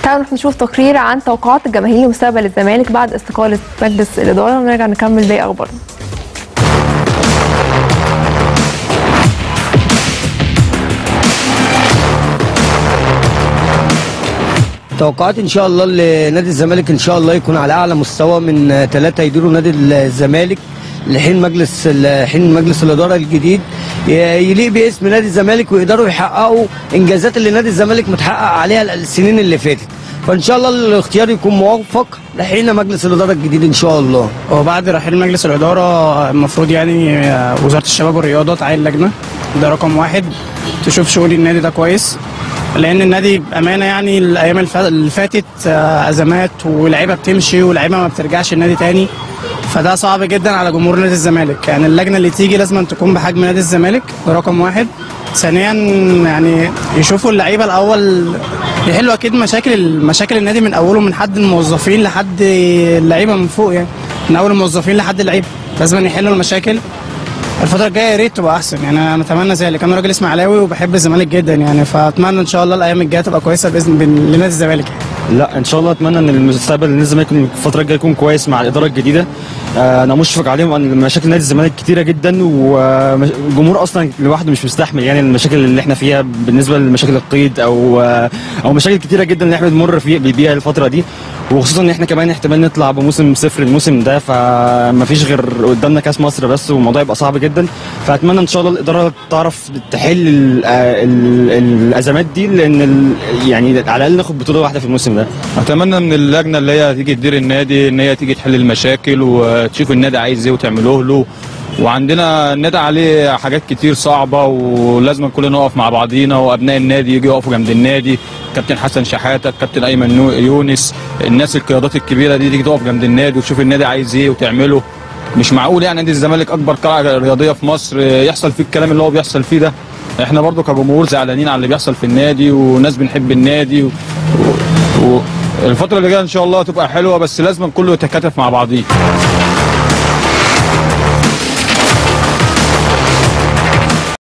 تعالوا نروح نشوف تقرير عن توقعات الجماهير لمستقبل الزمالك بعد استقالة مجلس الإدارة ونرجع نكمل باقي أخبارنا توقعات ان شاء الله لنادي الزمالك ان شاء الله يكون على اعلى مستوى من ثلاثه يديروا نادي الزمالك لحين مجلس حين مجلس الاداره الجديد يليق باسم نادي الزمالك ويقدروا يحققوا انجازات اللي نادي الزمالك متحقق عليها السنين اللي فاتت فان شاء الله الاختيار يكون موفق لحين مجلس الاداره الجديد ان شاء الله وبعد رحيل مجلس الاداره المفروض يعني وزاره الشباب والرياضه تعين لجنه ده رقم واحد تشوف شغل النادي ده كويس لان النادي بامانه يعني الايام اللي فاتت ازمات ولاعيبه بتمشي ولاعيبه ما بترجعش النادي تاني فده صعب جدا على جمهور نادي الزمالك يعني اللجنه اللي تيجي لازم تكون بحجم نادي الزمالك ده رقم واحد ثانيا يعني يشوفوا اللعيبه الاول يحلوا اكيد مشاكل مشاكل النادي من اوله من حد الموظفين لحد اللعيبه من فوق يعني من اول الموظفين لحد اللعيبه لازم يحلوا المشاكل الفترة الجاية يا ريت تبقى أحسن يعني أنا أتمنى ذلك أنا راجل إسماعيلاوي وبحب الزمالك جدا يعني فأتمنى إن شاء الله الأيام الجاية تبقى كويسة بإذن لنادي الزمالك لا ان شاء الله اتمنى ان المستقبل نادي الزمالك الفتره الجايه يكون كويس مع الاداره الجديده انا مشفق عليهم ان مشاكل نادي الزمالك كتيره جدا والجمهور اصلا لوحده مش مستحمل يعني المشاكل اللي احنا فيها بالنسبه لمشاكل القيد او او مشاكل كتيره جدا اللي احنا بنمر فيها بيها الفتره دي وخصوصا ان احنا كمان احتمال نطلع بموسم صفر الموسم ده فمفيش غير قدامنا كاس مصر بس والموضوع يبقى صعب جدا فاتمنى ان شاء الله الاداره تعرف تحل ال ال الازمات دي لان يعني على الاقل ناخد بطوله واحده في الموسم ده اتمنى من اللجنه اللي هي تيجي تدير النادي ان هي تيجي تحل المشاكل وتشوف النادي عايز ايه وتعملوه له وعندنا النادي عليه حاجات كتير صعبه ولازم كلنا نقف مع بعضينا وابناء النادي يجوا يقفوا جنب النادي كابتن حسن شحاته كابتن ايمن يونس الناس القيادات الكبيره دي تيجي تقف جنب النادي وتشوف النادي عايز ايه وتعمله مش معقول يعني نادي الزمالك اكبر قلعه رياضيه في مصر يحصل فيه الكلام اللي هو بيحصل فيه ده احنا برضو كجمهور زعلانين على اللي بيحصل في النادي وناس بنحب النادي و... و... الفتره اللي جايه ان شاء الله تبقى حلوه بس لازم كله يتكاتف مع بعضيه